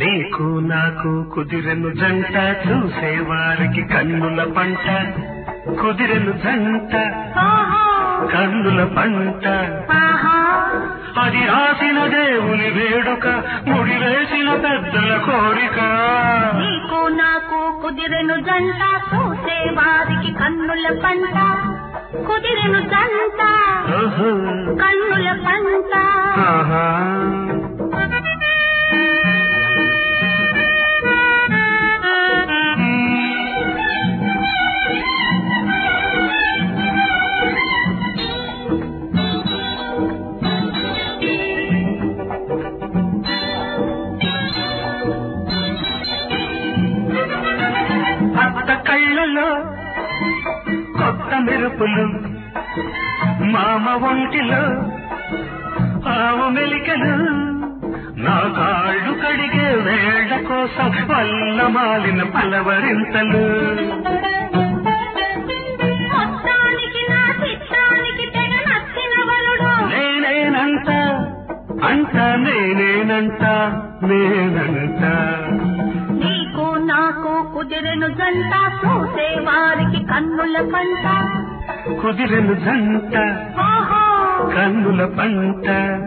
నీకు నాకు కుదిరెను జంట చూసేవారికి కన్నుల పంట కుదిరెను జంట ఆహా కన్నుల పంట ఆహా అది రాసిన దేవుని వేడుక ముడివేసిన పెద్దల కోరిక నీకు నాకు కుదిరెను జంట చూసే వారికి కన్నుల పంట కుదిరెను జంట ఓహో. కన్నుల పంట ఆహా. అత్త కళ్ళలో కొత్త మెరుపులు మామ ఒంటిలో ఆవు మెలికలు నా కాళ్ళు కడిగే వేళ్ల కోసం వల్ల మాలిన పలవరింతలు మొత్తానికి నా చిత్తానికి తెగ నచ్చిన వరుడు నేనేనంట అంట నేనేనంట నేనంట నీకు నాకు కుదిరెను జంట చూసే వారికి కన్నుల పంట కుదిరెను జంట ఆహా కన్నుల పంట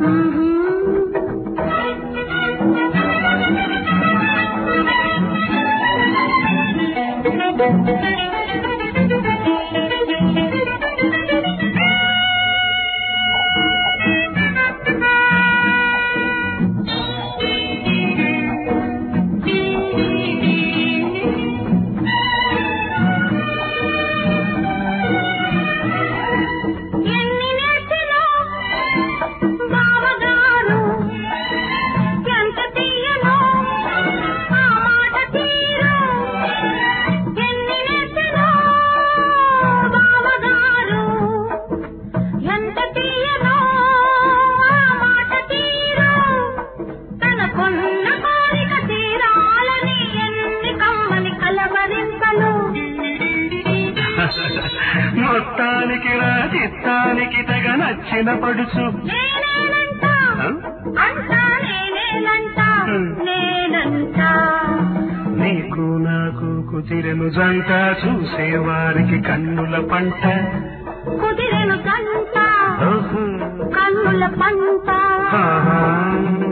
ఎన్ని నేర్చినా బావగారు ఎంత తీయనో ఆ మాట తీరు ఎన్ని నేర్చినా బావగారు ఎంత తీయనో ఆ మాట తీరు తనకున్న కోరిక తీరాలని ఎన్ని కమ్మని కలవరింతలు మొత్తానికి నా చిత్తానికి తెగ నచ్చిన పడుచు నేనేనంటా ఆ? అంటా నేనేనంటా హ్మ్. నేనంటా నీకు నాకు కుదిరెను జంట చూసేవారికి కన్నుల పంట కుదిరెను కంట ఓహో. కన్నుల పంట ఆహా.